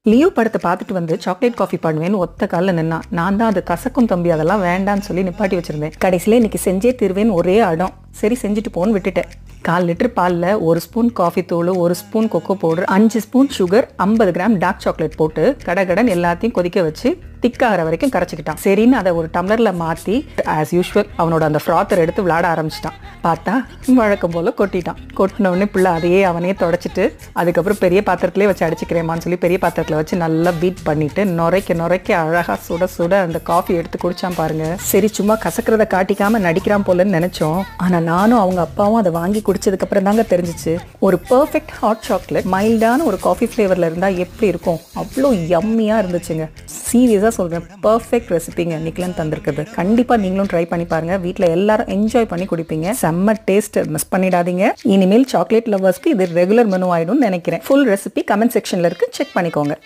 Leo படத்தை பார்த்துட்டு வந்து சாக்லேட் காஃபி பண்ணுவேன்னு ஒத்த காலில் நின்னான் நான் தான் அது கசக்கும் தம்பி அதெல்லாம் வேண்டான்னு சொல்லி நிப்பாட்டி வச்சிருந்தேன் கடைசியில் இன்னைக்கு செஞ்சே தருவேன்னு ஒரே அடம் சரி செஞ்சுட்டு போன்னு விட்டுட்டேன் கால் லிட்டர் பாலில் ஒரு ஸ்பூன் காஃபி தூள் ஒரு ஸ்பூன் கொக்கோ பவுடர் அஞ்சு ஸ்பூன் சுகர் ஐம்பது கிராம் டார்க் சாக்லேட் போட்டு கடகடன் எல்லாத்தையும் கொதிக்க வச்சு திக்காகிற வரைக்கும் கரைச்சிக்கிட்டான் சரின்னு அதை ஒரு டம்ளர்ல மாற்றி ஆஸ் யூஷுவல் அவனோட அந்த ஃப்ராத்தர் எடுத்து விளாட ஆரம்பிச்சிட்டான் பார்த்தா வழக்கம் போல கொட்டிட்டான் கொட்டின உடனே பிள்ளை அதையே அவனே தொடச்சிட்டு அதுக்கப்புறம் பெரிய பாத்திரத்திலே வச்சு அடிச்சுக்கிறேமான்னு சொல்லி பெரிய பாத்திரத்தில் வச்சு நல்லா பீட் பண்ணிட்டு நுரைக்க நுரைக்க அழகா சுட சுட அந்த காஃபி எடுத்து குடிச்சான் பாருங்க சரி சும்மா கசக்கிறத காட்டிக்காம நடிக்கிறான் போலன்னு நினைச்சோம் ஆனா நானும் அவங்க அப்பாவும் அதை வாங்கி குடிச்சதுக்கு அப்புறம் தாங்க தெரிஞ்சிச்சு ஒரு பெர்ஃபெக்ட் ஹாட் சாக்லேட் மைல்டான ஒரு காஃபி ஃப்ளேவர்ல இருந்தா எப்படி இருக்கும் அவ்வளோ யம்மியா இருந்துச்சுங்க சீரியஸா சொல்றேன் பெர்ஃபெக்ட் ரெசிபிங்க நிக்கலன் தந்திருக்குது கண்டிப்பா நீங்களும் ட்ரை பண்ணி பாருங்க வீட்ல எல்லாரும் என்ஜாய் பண்ணி குடிப்பீங்க செம்ம டேஸ்ட் மிஸ் பண்ணிடாதீங்க இனிமேல் சாக்லேட் லவர்ஸ்க்கு இது ரெகுலர் மெனு ஆயிடும்னு நினைக்கிறேன் ஃபுல் ரெசிபி கமெண்ட் செக்ஷன்ல இருக்கு செக் பண்ணிக்கோங்க